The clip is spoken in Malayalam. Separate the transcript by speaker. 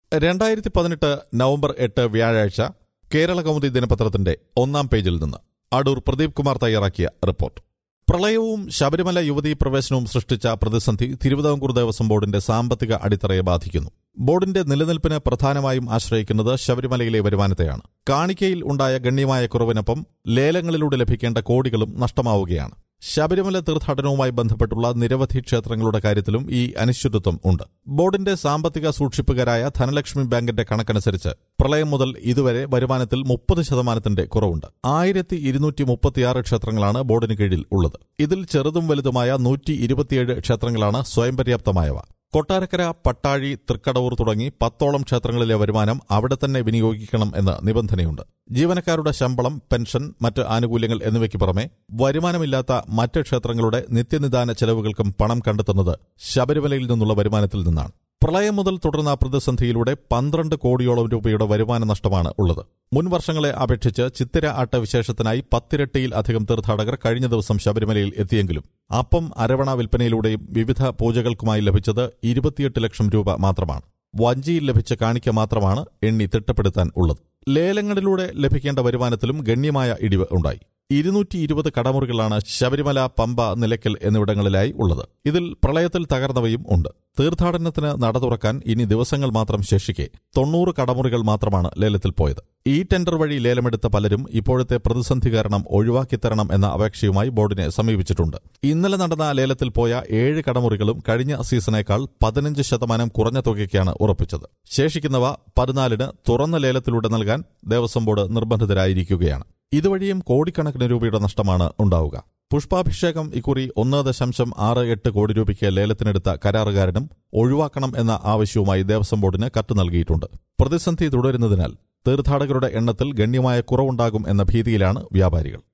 Speaker 1: രണ്ടായിരത്തി പതിനെട്ട് നവംബർ എട്ട് വ്യാഴാഴ്ച കേരള കൗമുദി ദിനപത്രത്തിന്റെ ഒന്നാം പേജിൽ നിന്ന് അടൂർ പ്രദീപ് കുമാർ തയ്യാറാക്കിയ റിപ്പോർട്ട് പ്രളയവും ശബരിമല യുവതീ പ്രവേശനവും സൃഷ്ടിച്ച പ്രതിസന്ധി തിരുവിതാംകൂർ ദേവസ്വം ബോർഡിന്റെ സാമ്പത്തിക അടിത്തറയെ ബാധിക്കുന്നു ബോർഡിന്റെ നിലനിൽപ്പിന് പ്രധാനമായും ആശ്രയിക്കുന്നത് ശബരിമലയിലെ വരുമാനത്തെയാണ് കാണിക്കയിൽ ഉണ്ടായ ഗണ്യമായ കുറവിനൊപ്പം ലേലങ്ങളിലൂടെ ലഭിക്കേണ്ട കോടികളും നഷ്ടമാവുകയാണ് ശബരിമല തീർത്ഥാടനവുമായി ബന്ധപ്പെട്ടുള്ള നിരവധി ക്ഷേത്രങ്ങളുടെ കാര്യത്തിലും ഈ അനിശ്ചിതത്വം ഉണ്ട് ബോർഡിന്റെ സാമ്പത്തിക സൂക്ഷിപ്പുകാരായ ധനലക്ഷ്മി ബാങ്കിന്റെ കണക്കനുസരിച്ച് പ്രളയം മുതൽ ഇതുവരെ വരുമാനത്തിൽ മുപ്പത് ശതമാനത്തിന്റെ കുറവുണ്ട് ആയിരത്തി ഇരുന്നൂറ്റി മുപ്പത്തിയാറ് ക്ഷേത്രങ്ങളാണ് ബോർഡിന് കീഴിൽ ഉള്ളത് ഇതിൽ ചെറുതും വലുതുമായ നൂറ്റി ഇരുപത്തിയേഴ് ക്ഷേത്രങ്ങളാണ് സ്വയം പര്യാപ്തമായവ കൊട്ടാരക്കര പട്ടാഴി തൃക്കടവൂർ തുടങ്ങി പത്തോളം ക്ഷേത്രങ്ങളിലെ വരുമാനം അവിടെ തന്നെ വിനിയോഗിക്കണം എന്ന നിബന്ധനയുണ്ട് ജീവനക്കാരുടെ ശമ്പളം പെൻഷൻ മറ്റ് ആനുകൂല്യങ്ങൾ എന്നിവയ്ക്ക് പുറമെ വരുമാനമില്ലാത്ത മറ്റ് ക്ഷേത്രങ്ങളുടെ നിത്യനിദാന ചെലവുകൾക്കും പണം കണ്ടെത്തുന്നത് ശബരിമലയിൽ നിന്നുള്ള വരുമാനത്തിൽ നിന്നാണ് പ്രളയം മുതൽ തുടർന്ന പ്രതിസന്ധിയിലൂടെ പന്ത്രണ്ട് കോടിയോളം രൂപയുടെ വരുമാന നഷ്ടമാണ് ഉള്ളത് മുൻ വർഷങ്ങളെ അപേക്ഷിച്ച് ചിത്തിര ആട്ട വിശേഷത്തിനായി പത്തിരട്ടിയിൽ അധികം തീർത്ഥാടകർ കഴിഞ്ഞ ദിവസം ശബരിമലയിൽ എത്തിയെങ്കിലും അപ്പം അരവണ വിൽപ്പനയിലൂടെയും വിവിധ പൂജകൾക്കുമായി ലഭിച്ചത് ഇരുപത്തിയെട്ട് ലക്ഷം രൂപ മാത്രമാണ് വഞ്ചിയിൽ ലഭിച്ച കാണിക്ക മാത്രമാണ് എണ്ണി തിട്ടപ്പെടുത്താൻ ഉള്ളത് ലേലങ്ങളിലൂടെ ലഭിക്കേണ്ട വരുമാനത്തിലും ഗണ്യമായ ഇടിവ് ഉണ്ടായി ഇരുന്നൂറ്റി ഇരുപത് കടമുറികളാണ് ശബരിമല പമ്പ നിലയ്ക്കൽ എന്നിവിടങ്ങളിലായി ഉള്ളത് ഇതിൽ പ്രളയത്തിൽ തകർന്നവയും ഉണ്ട് തീർത്ഥാടനത്തിന് നട തുറക്കാൻ ഇനി ദിവസങ്ങൾ മാത്രം ശേഷിക്കെ തൊണ്ണൂറ് കടമുറികൾ മാത്രമാണ് ലേലത്തിൽ പോയത് ഈ ടെൻഡർ വഴി ലേലമെടുത്ത പലരും ഇപ്പോഴത്തെ പ്രതിസന്ധി കാരണം ഒഴിവാക്കിത്തരണം എന്ന അപേക്ഷയുമായി ബോർഡിനെ സമീപിച്ചിട്ടുണ്ട് ഇന്നലെ നടന്ന ലേലത്തിൽ പോയ ഏഴ് കടമുറികളും കഴിഞ്ഞ സീസണേക്കാൾ പതിനഞ്ച് ശതമാനം കുറഞ്ഞ തുകയ്ക്കാണ് ഉറപ്പിച്ചത് ശേഷിക്കുന്നവ പതിനാലിന് തുറന്ന ലേലത്തിലൂടെ നൽകാൻ ദേവസ്വം ബോർഡ് നിർബന്ധിതരായിരിക്കുകയാണ് ഇതുവഴിയും കോടിക്കണക്കിന് രൂപയുടെ നഷ്ടമാണ് ഉണ്ടാവുക പുഷ്പാഭിഷേകം ഇക്കുറി ഒന്ന് ദശാംശം ആറ് എട്ട് കോടി രൂപയ്ക്ക് ലേലത്തിനെടുത്ത കരാറുകാരനും ഒഴിവാക്കണം എന്ന ആവശ്യവുമായി ദേവസ്വം ബോർഡിന് കത്ത് നൽകിയിട്ടുണ്ട് പ്രതിസന്ധി തുടരുന്നതിനാൽ തീർത്ഥാടകരുടെ എണ്ണത്തിൽ ഗണ്യമായ കുറവുണ്ടാകും എന്ന ഭീതിയിലാണ് വ്യാപാരികൾ